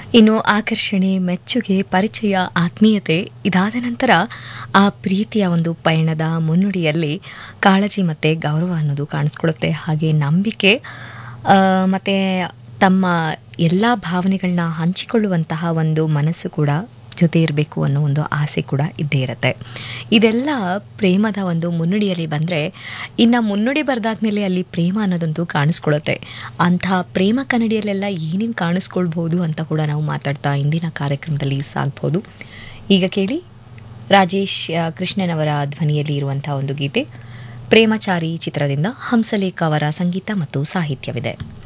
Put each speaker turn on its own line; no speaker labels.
ಇನ್ನು ಆಕರ್ಷಣೆ ಮೆಚ್ಚುಗೆ ಪರಿಚಯ ಆತ್ಮೀಯತೆ ಇದಾದ ನಂತರ ಆ ಪ್ರೀತಿಯ ಒಂದು ಪಯಣದ ಮುನ್ನುಡಿಯಲ್ಲಿ ಕಾಳಜಿ ಮತ್ತು ಗೌರವ ಅನ್ನೋದು ಕಾಣಿಸ್ಕೊಳ್ಳುತ್ತೆ ಹಾಗೆ ನಂಬಿಕೆ ಆ, ಮತ್ತೆ ತಮ್ಮ ಎಲ್ಲ ಭಾವನೆಗಳನ್ನ ಹಂಚಿಕೊಳ್ಳುವಂತಹ ಒಂದು ಮನಸ್ಸು ಕೂಡ ಜೊತೆ ಇರಬೇಕು ಅನ್ನೋ ಒಂದು ಆಸೆ ಕೂಡ ಇದ್ದೇ ಇರುತ್ತೆ ಇದೆಲ್ಲ ಪ್ರೇಮದ ಒಂದು ಮುನ್ನುಡಿಯಲ್ಲಿ ಬಂದರೆ ಇನ್ನು ಮುನ್ನುಡಿ ಬರೆದಾದ್ಮೇಲೆ ಅಲ್ಲಿ ಪ್ರೇಮ ಅನ್ನೋದಂತೂ ಕಾಣಿಸ್ಕೊಳ್ಳುತ್ತೆ ಅಂತಹ ಪ್ರೇಮ ಕನ್ನಡಿಯಲ್ಲೆಲ್ಲ ಏನೇನು ಕಾಣಿಸ್ಕೊಳ್ಬೋದು ಅಂತ ಕೂಡ ನಾವು ಮಾತಾಡ್ತಾ ಇಂದಿನ ಕಾರ್ಯಕ್ರಮದಲ್ಲಿ ಸಾಗ್ಬೋದು ಈಗ ಕೇಳಿ ರಾಜೇಶ್ ಆ, ಕೃಷ್ಣನವರ ಧ್ವನಿಯಲ್ಲಿ ಇರುವಂತಹ ಒಂದು ಗೀತೆ ಪ್ರೇಮಚಾರಿ ಚಿತ್ರದಿಂದ ಹಂಸಲೇಖ ಅವರ ಸಂಗೀತ ಮತ್ತು ಸಾಹಿತ್ಯವಿದೆ